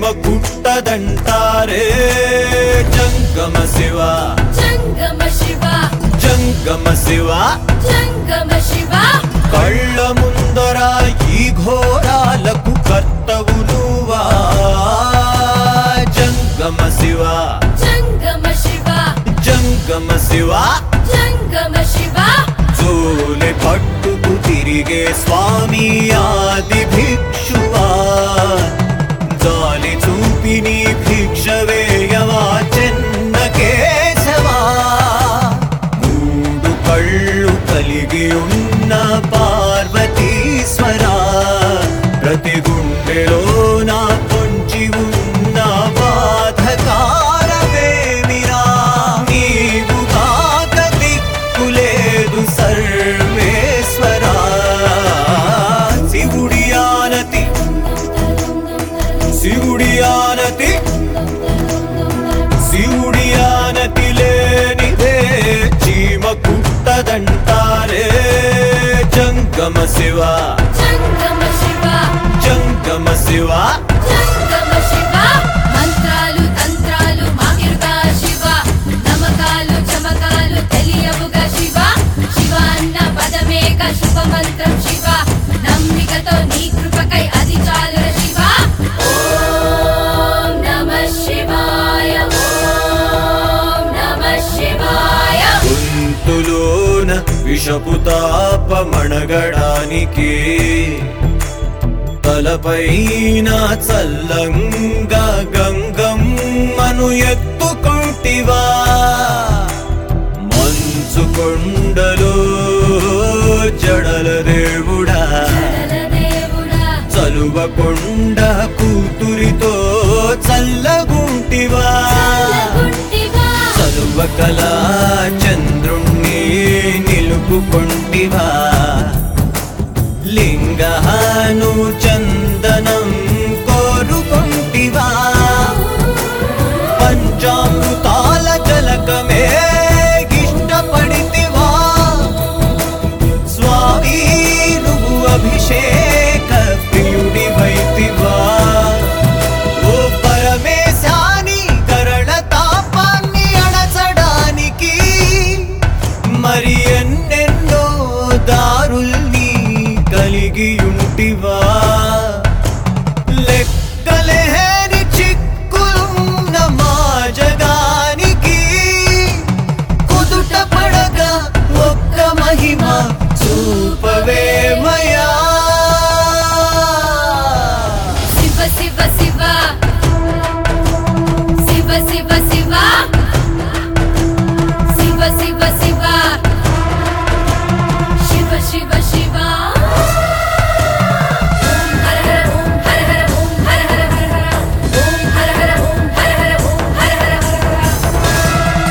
కుట్టదంటారే జంగమ శివ జంగమ శివ జంగమ శివ జంగమ శివ కళ్ళ ముందర ఈ ఘోరాలకు కర్తవు నువ్వా జంగమ శివ జంగమ శివ జంగమ శివ జంగమ శివ జోలె పట్టుకు తిరిగే స్వామి ఆది భిక్షువా జాలి చూపి నీ భిక్ష వేయవా చెన్న కేశవా మూడు కళ్ళు కలిగి ఉన్న పార్వతీశ్వరా ప్రతి గుండెలో నా పొంచి ఉన్న బాధకారవేమిరా నీవు కాక దిక్కులేదు సర్వేశ్వరా శివుడి ఆనతి శివుడి ఆనతి శివుడి ఆనతి లేనిదే చీమ కుట్టదంటారే జంగమ శివ జంగమ శివ జంగమ శివ జంగమ శివ మంత్రాలు తంత్రాలు మాకిరుగా శివ నమకాలు చమకాలు తెలియవుగా శివ శివ అన్న పదమేక శుభ మంత్రం శివ నమ్మికతో నీ కృపకై అది చాలు శివ ఓం నమ శివాయ ఓం నమ శివాయ గొంతులోన విషపు తాపమణగడానికి తలపైన చల్లంగా గంగమ్మను ఎత్తుకుంటివా మంచు కొండలో జడల దేవుడా దేవుడా చలువకొండ కూతురితో చల్లగుంటివా గుంటివా చలువకల చంద్రుణ్ణి నిలుపుకొంటివా లింగహాను చందనం కోరుకొంటివా పంచామృతాల జలకమే ఇష్టపడితివా స్వామి నువ్వు అభిషేక ప్రియుడి వైతివా ఓ పరమేశాని కరణ తాపాన్ని అణచడానికి మరి ఎన్నెన్నో దారుల్ని కలిగి ఉంటివా లెక్కలేని చిక్కులున్న మా జగానికి కుదుట పడగా ఒక్క మహిమ చూపవేమయా శివ శివ శివ శివ శివ శివ శివ శివ శివ శివ శివ శివ ఓం హర హర ఓం హర హర ఓం హర హర హర హర ఓం హర హర ఓం హర హర ఓం హర హర హర హర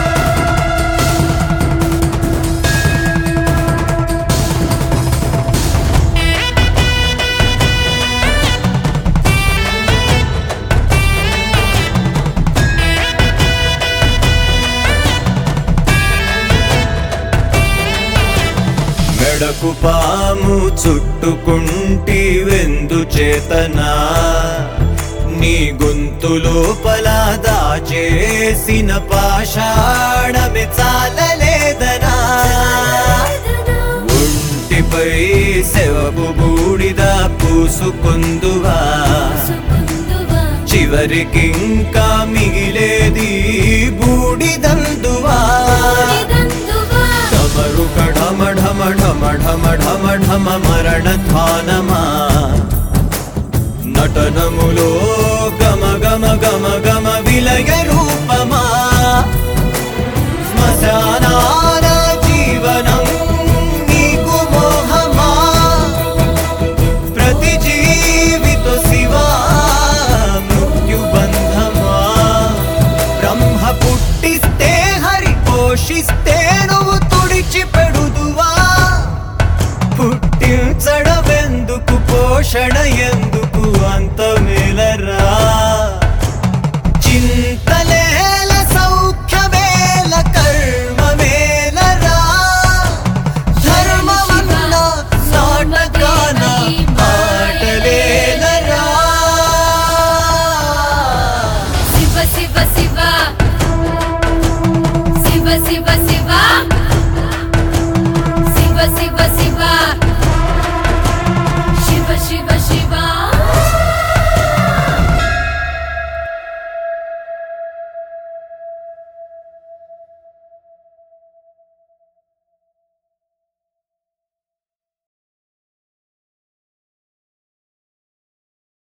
మెడకు పాము చుట్టుకుంటి వెందు చేతనా నీ గొంతు లోపల దాచేసిన పాషాణమే చాలలేదనా ఒంటిపై సెవపు బూడిద పూసుకొందువా సుకుందువా చివరికింకా మిగిలేది బూడిదందువా నిదందువా డమరు కఢమ ఢమ ఢమ ఢమ ఢమ ఢమ మరణ ధ్వానమా నటనములో గమ గమ గమ గమ విలయ రూపమా శ్మశానాన జీవనం నీకు మోహమా ప్రతి జీవిత శివా మృత్యుబంధమా బ్రహ్మ పుట్టిస్తే హరి పోషిస్తే నువ్వు తుడిచి పెడుదువా పుట్టించడవెందుకు పోషణ